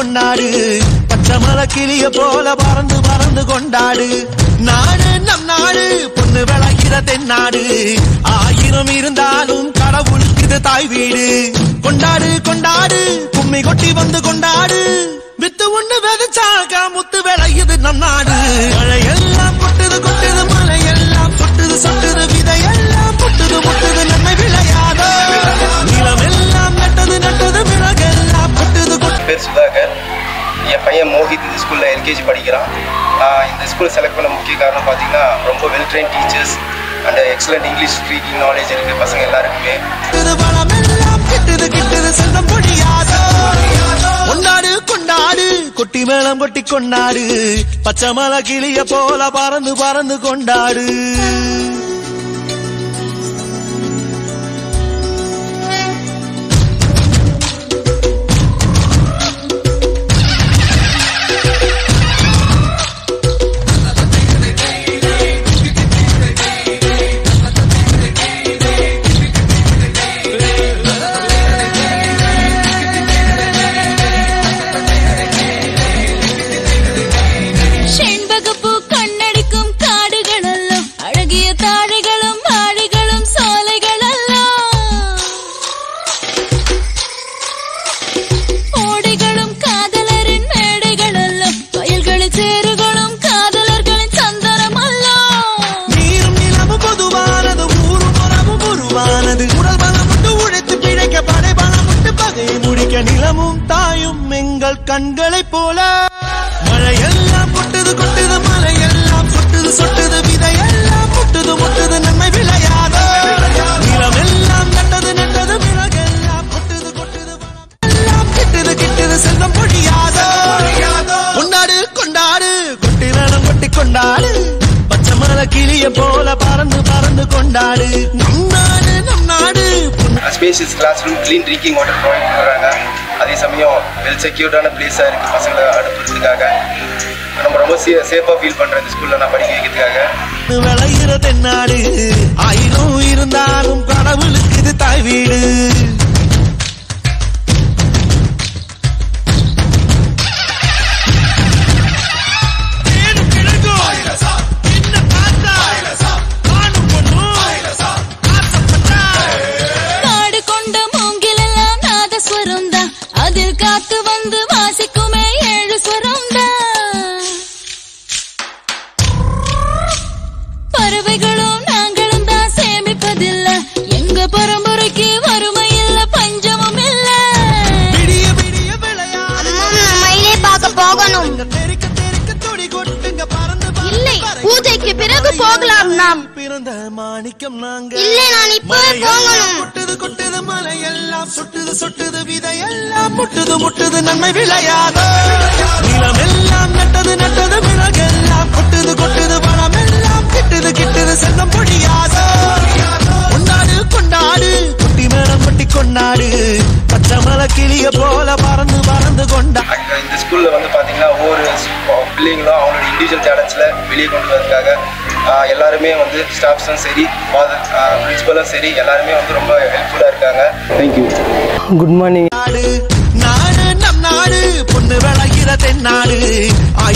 கொண்டாடு பச்சை மலை கிளிய போல பறந்து பறந்து கொண்டாடு நாடு நம் நாடு பொண்ணு விளைகிற தென்னாடு ஆயிரம் இருந்தாலும் கடவுளுக்கு இது தாய் வீடு கொண்டாடு கொண்டாடு கும்மி கொட்டி வந்து கொண்டாடு வித்து ஒண்ணு விதைச்சாக முத்து விளையுது நம் நாடு மழையெல்லாம் கொட்டுது கொட்டுது மழையெல்லாம் சொட்டுது சொட்டுது விதையெல்லாம் முட்டுது முட்டுது நன்மை விளையாதோ நிலமெல்லாம் நட்டது நட்டது விறகெல்லாம் கொட்டுது கொட்டுது பேர் சுதாகர் என் பையன் மோஹித் இந்த ஸ்கூலில் எல்கேஜி படிக்கிறான் நான் இந்த ஸ்கூல் செலக்ட் பண்ண முக்கிய காரணம் பார்த்தீங்கன்னா ரொம்ப well train teachers and excellent English speaking knowledge இருக்குது பசங்க எல்லாருக்குமே கிட்டுது பழமெல்லாம் கிட்டுது கிட்டுது செல்வம் பொடியாதோ கொண்டாடு கொண்டாடு கொட்டி மேளம் கொட்டி கொண்டாடு பச்சை மலை கிளிய போல பறந்து பறந்து கொண்டாடு செண்பகப்பூ கண்ணடிக்கும் காடுகளெல்லாம் அழகிய தாழைகளும் ஆழிகளும் சோலைகளெல்லாம் ஓடைகளும் காதலரின் மேடைகளெல்லாம் வயல்களில் சேறுகளும் காதலர்களின் சந்தனம் நீரும் நிலமும் பொதுவானது ஊரும் உறவும் உருவானது உடல் பலம் விட்டு உழைத்து பிழைக்க படை பலம் விட்டு பகையை முடிக்க நிலமும் தாயும் எங்கள் கண்களைப் போல மழையெல்லாம் கொட்டுது கொட்டுது மலையெல்லாம் சொட்டுது சொட்டுது விதையெல்லாம் முட்டுது முட்டுது நன்மை விளையாதோ நிலமெல்லாம் நட்டது நட்டது விறகெல்லாம் கொட்டுது கொட்டுது எல்லாம் கிட்டுது கிட்டுது செல்வம் பொழியாதோ கொண்டாடு கொண்டாடு கொட்டி வேணும் கொட்டி கொண்டாடு பச்சை மலை கிளிய போல பறந்து பறந்து கொண்டாடு நம் நாடு நம் நாடு பொண்ணு spacious classroom clean drinking water provide பண்ணுறாங்க அதே சமயம் வெல் செக்யூர்டான பிளேஸாக இருக்குது பசங்களை அனுப்புறதுக்காக நம்ம ரொம்ப சே சேஃபாக ஃபீல் பண்ணுறேன் இந்த ஸ்கூலில் நான் படிக்க வைக்கிறதுக்காக விளையிற தென்னாடு ஆயிரம் இருந்தாலும் கடவுளுக்கு இது தாய் வீடு காடு கொண்ட மூங்கிலெல்லாம் நாதஸ்வரம் தான் அதில் காத்து வந்து வாசிக்குமே ஏழு ஸ்வரம் தான் பறவைகளும் நாங்களும் தான் சேமிப்பதில்ல எங்க பரம்பரைக்கு வறுமை இல்ல பஞ்சமும் இல்ல விடிய விடிய விளையாடு மயிலே பார்க்க போகணும் தெறிக்க தெறிக்க துடி கொட்டுங்க பறந்து பறந்து இல்லை, பறந்து பூஜைக்கு பிறகு போகலாம் நாம். பிறந்த மாணிக்கம் நாங்க இல்லை, நான் இப்பவே மலையெல்லாம் போகணும். கொட்டுது கொட்டுது மலையெல்லாம் சொட்டுது சொட்டுது விதையெல்லாம் முட்டுது முட்டுது நன்மை விளையாதோ நிலமெல்லாம் நட்டது நட்டது விறகெல்லாம் கொட்டுது கொட்டுது வளமெல்லாம் கிட்டுது கிட்டுது செல்வம் பொழியாதோ கொண்டாடு கொண்டாடு குட்டி மேளம் கொட்டி கொண்டாடு பச்சை மலை கிளிய போல பறந்து பறந்து கொண்டா அங்க இந்த ஸ்கூலில் வந்து பார்த்தீங்கன்னா ஒவ்வொரு ஸ்- பிள்ளைங்களும் அவங்களோட இண்டிவிஜுவல் டேலண்ட்ஸில் வெளியே கொண்டு வரதுக்காக ஆஹ், எல்லாருமே வந்து ஸ்டாஃப்ஸும் சரி ஃபாதர் பிரின்சிபலும் சரி எல்லாருமே வந்து ரொம்ப ஹெல்ப்ஃபுல்லாக இருக்காங்க தேங்க்யூ குட் மார்னிங் நாடு நாடு நம் நாடு பொண்ணு விளைகிற தென்னாடு